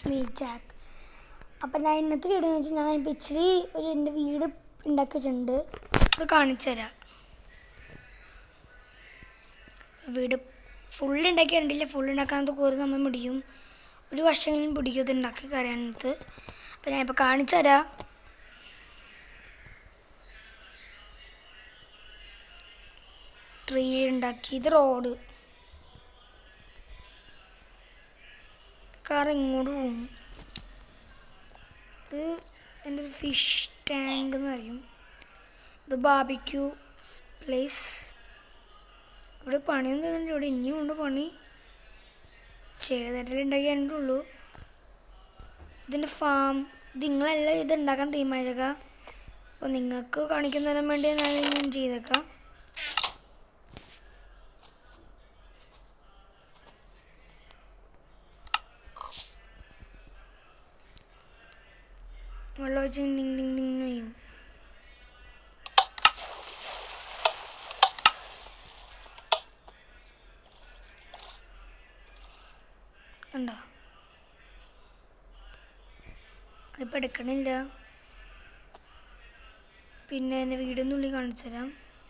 it's me Jack അപ്പം ഞാൻ ഇന്നത്തെ വീഡിയോ എന്ന് വെച്ചാൽ ഞാൻ ഇപ്പോൾ ഇച്ചിരി ഒരു എൻ്റെ വീട് ഉണ്ടാക്കി വെച്ചിട്ടുണ്ട് അത് കാണിച്ചു തരാം വീട് ഫുൾ ഉണ്ടാക്കി കണ്ടില്ല ഫുൾ ഉണ്ടാക്കാനത് കുറേ സമയം പിടിക്കും ഒരു വർഷമെങ്കിലും പിടിക്കും ഇത് ഉണ്ടാക്കി കറിയാനത് അപ്പം ഞാൻ ഇപ്പോൾ കാണിച്ചു തരാം ട്രീ ഉണ്ടാക്കി ഇത് റോഡ് കാർ ഇങ്ങോട്ട് പോകും ഇത് എൻ്റെ ഒരു ഫിഷ് ടാങ്ക് എന്ന് പറയും ഇത് ബാബിക്യൂ പ്ലേസ് ഇവിടെ പണിയൊന്നും തന്നിട്ട് ഇവിടെ ഇനിയും ഉണ്ട് പണി ചെയ്തിട്ടുണ്ടാക്കി ഉള്ളൂ ഇതിൻ്റെ ഫാം ഇത് നിങ്ങളെല്ലാം ഇത് ഉണ്ടാക്കാൻ തീരുമാനിച്ചേക്ക അപ്പോൾ നിങ്ങൾക്ക് കാണിക്കുന്നതിന് വേണ്ടി ഞാൻ ഇങ്ങനെ ചെയ്തേക്കാം വെള്ളം വെച്ച് ഡിങ് ഡിങ് ഡിങ് ചെയ്യും കണ്ടോ അതിപ്പോൾ എടുക്കണില്ല പിന്നെ എൻ്റെ വീടിനുള്ളിൽ കാണിച്ചു തരാം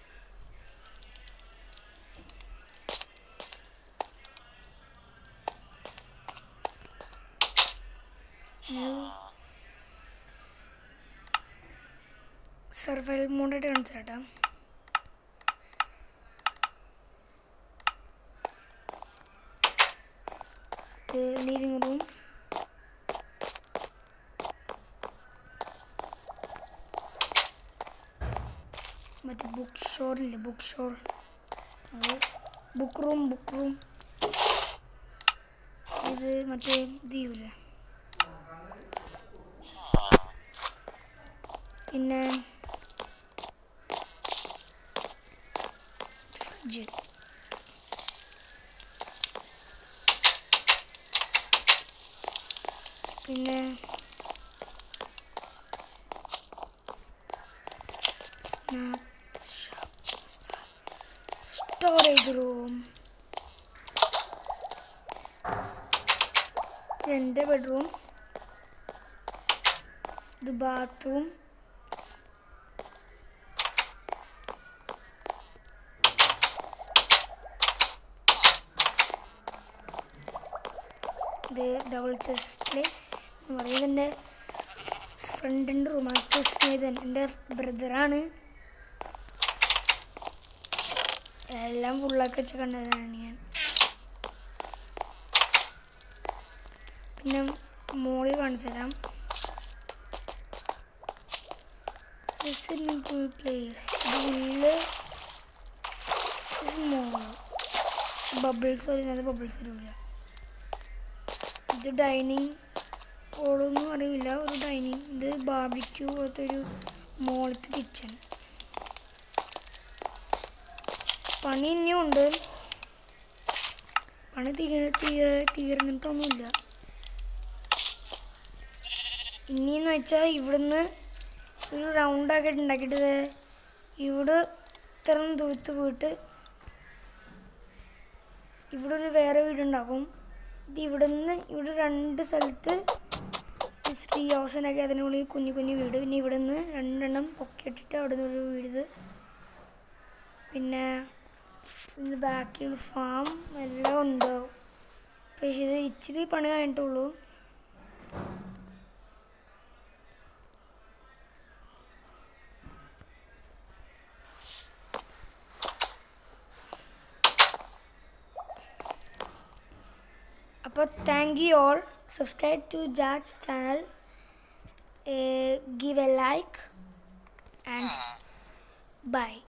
സർവൈവൽ മോഡായിട്ട് കാണിച്ചു തരാം ലിവിങ് റൂം മറ്റേ ബുക്ക് ഷോറില്ലേ ബുക്ക് ഷോർ അത് ബുക്ക് റൂം ബുക്ക് റൂം ഇത് മറ്റേ ഇത് ചെയ്യൂലേ പിന്നെ ഫ്രിഡ്ജ് പിന്നെ സ്റ്റോറേജ് റൂം എൻ്റെ ബെഡ്റൂം ഇത് ബാത്റൂം ഇത് ഡബിൾ ചെസ് പ്ലേസ് എന്ന് പറയുന്നത് എൻ്റെ ഫ്രണ്ടിൻ്റെ റൂമാണ് കൃഷ്ണേതൻ എൻ്റെ ബ്രദറാണ് എല്ലാം ഫുള്ളാക്കി വെച്ച് കണ്ടതാണ് ഞാൻ പിന്നെ മോളിൽ കാണിച്ചു തരാം പ്ലേസ് ഇതില് സ്മോൾ ബബിൾസ് വരുന്നത് ബബിൾസ് വരില്ല ഇത് ഡൈനിങ് ഹോളൊന്നും അറിയില്ല ഒരു ഡൈനിങ് ഇത് ബാബിക്യൂ പോലത്തെ ഒരു മോളത്തെ കിച്ചൺ പണി ഇനിയും ഉണ്ട് പണി തീർ തീർ തീർന്നിട്ടൊന്നുമില്ല ഇനിയെന്ന് വെച്ചാൽ ഇവിടുന്ന് ഒരു റൗണ്ടാക്കിയിട്ട് ഉണ്ടാക്കിയിട്ട് ദേ ഇവിടെ ഇത്ര ദൂരത്ത് പോയിട്ട് ഇവിടെ ഒരു വേറെ വീടുണ്ടാക്കും ഇത് ഇവിടെ നിന്ന് ഇവിടെ രണ്ട് സ്ഥലത്ത് ത്രീ ഹൗസിനൊക്കെ അതിനുള്ളിൽ കുഞ്ഞു കുഞ്ഞു വീട് പിന്നെ ഇവിടെ നിന്ന് രണ്ടെണ്ണം പൊക്കിയിട്ടിട്ട് അവിടെ നിന്ന് ഒരു വീട് പിന്നെ പിന്നെ ബാക്കിൽ ഫാം എല്ലാം ഉണ്ടാവും പക്ഷേ ഇത് ഇച്ചിരി പണി കഴിഞ്ഞിട്ടുള്ളൂ അപ്പോൾ thank you all subscribe to Jack's channel give a like and bye